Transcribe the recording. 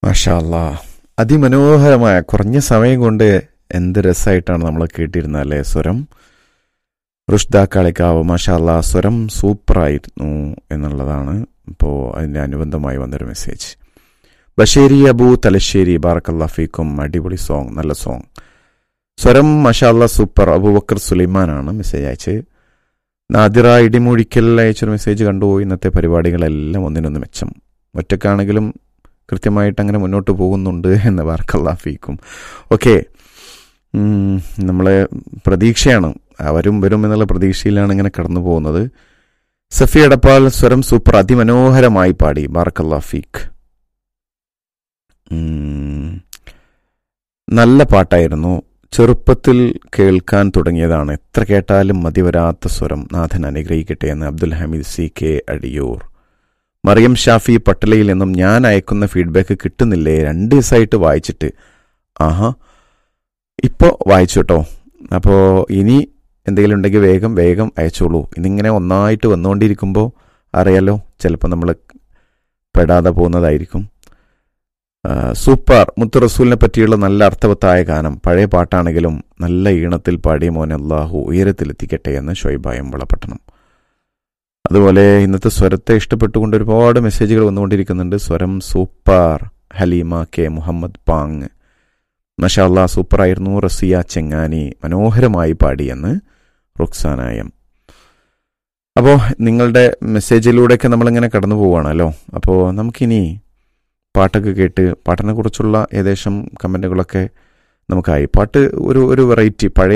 മാഷാല്ലാ അതിമനോഹരമായ കുറഞ്ഞ സമയം കൊണ്ട് എന്ത് രസമായിട്ടാണ് നമ്മൾ കേട്ടിരുന്നത് അല്ലേ സ്വരം റുഷ്ദ കളിക്കാവ് മാഷാല്ലാ സ്വരം സൂപ്പറായിരുന്നു എന്നുള്ളതാണ് ഇപ്പോൾ അതിൻ്റെ അനുബന്ധമായി വന്നൊരു മെസ്സേജ് ബഷേരി അബു തലശ്ശേരി ബാറക്കല്ലാ ഫീക്കും അടിപൊളി സോങ് നല്ല സോങ് സ്വരം മഷാല്ല സൂപ്പർ അബൂബക്കർ സുലൈമാനാണ് മെസ്സേജ് അയച്ചത് നാദിറ ഇടിമൂഴിക്കൽ അയച്ചൊരു മെസ്സേജ് കണ്ടു ഇന്നത്തെ പരിപാടികളെല്ലാം ഒന്നിനൊന്ന് മെച്ചം ഒറ്റക്കാണെങ്കിലും കൃത്യമായിട്ട് അങ്ങനെ മുന്നോട്ട് പോകുന്നുണ്ട് എന്ന് വാർക്കല്ലാ ഫീക്കും ഓക്കെ നമ്മളെ പ്രതീക്ഷയാണ് അവരും വരും എന്നുള്ള പ്രതീക്ഷയിലാണ് ഇങ്ങനെ കടന്നു പോകുന്നത് സഫി എടപ്പാൽ സ്വരം സൂപ്പർ അതിമനോഹരമായി പാടി ബാർക്കല്ലാ ഫീക്ക് നല്ല പാട്ടായിരുന്നു ചെറുപ്പത്തിൽ കേൾക്കാൻ തുടങ്ങിയതാണ് എത്ര കേട്ടാലും മതിവരാത്ത സ്വരം നാഥൻ അനുഗ്രഹിക്കട്ടെ എന്ന് അബ്ദുൽ ഹമീദ് സി കെ അടിയൂർ മറിയം ഷാഫി പട്ടലയിൽ നിന്നും ഞാൻ അയക്കുന്ന ഫീഡ്ബാക്ക് കിട്ടുന്നില്ലേ രണ്ട് ദിവസമായിട്ട് വായിച്ചിട്ട് ആഹാ ഇപ്പോൾ വായിച്ചു കേട്ടോ അപ്പോൾ ഇനി എന്തെങ്കിലും ഉണ്ടെങ്കിൽ വേഗം വേഗം അയച്ചോളൂ ഇതിങ്ങനെ ഒന്നായിട്ട് വന്നുകൊണ്ടിരിക്കുമ്പോൾ അറിയാലോ ചിലപ്പോൾ നമ്മൾ പെടാതെ പോകുന്നതായിരിക്കും സൂപ്പർ മുത്തു റസൂലിനെ പറ്റിയുള്ള നല്ല അർത്ഥവത്തായ ഗാനം പഴയ പാട്ടാണെങ്കിലും നല്ല ഈണത്തിൽ പാടിയ മോനെ അള്ളാഹു ഉയരത്തിലെത്തിക്കട്ടെ എന്ന് ഷൊയ്ബായം വളപട്ടണം അതുപോലെ ഇന്നത്തെ സ്വരത്തെ ഇഷ്ടപ്പെട്ടുകൊണ്ട് ഒരുപാട് മെസ്സേജുകൾ വന്നുകൊണ്ടിരിക്കുന്നുണ്ട് സ്വരം സൂപ്പർ ഹലീമ കെ മുഹമ്മദ് പാങ് മഷാല്ല സൂപ്പറായിരുന്നു റസിയ ചെങ്ങാനി മനോഹരമായി പാടിയെന്ന് റുക്സാനായം അപ്പോൾ നിങ്ങളുടെ മെസ്സേജിലൂടെയൊക്കെ നമ്മളിങ്ങനെ കടന്നു പോവുകയാണല്ലോ അപ്പോൾ നമുക്കിനി പാട്ടൊക്കെ കേട്ട് പാട്ടിനെ കുറിച്ചുള്ള ഏകദേശം കമൻറ്റുകളൊക്കെ നമുക്കായി പാട്ട് ഒരു ഒരു വെറൈറ്റി പഴയ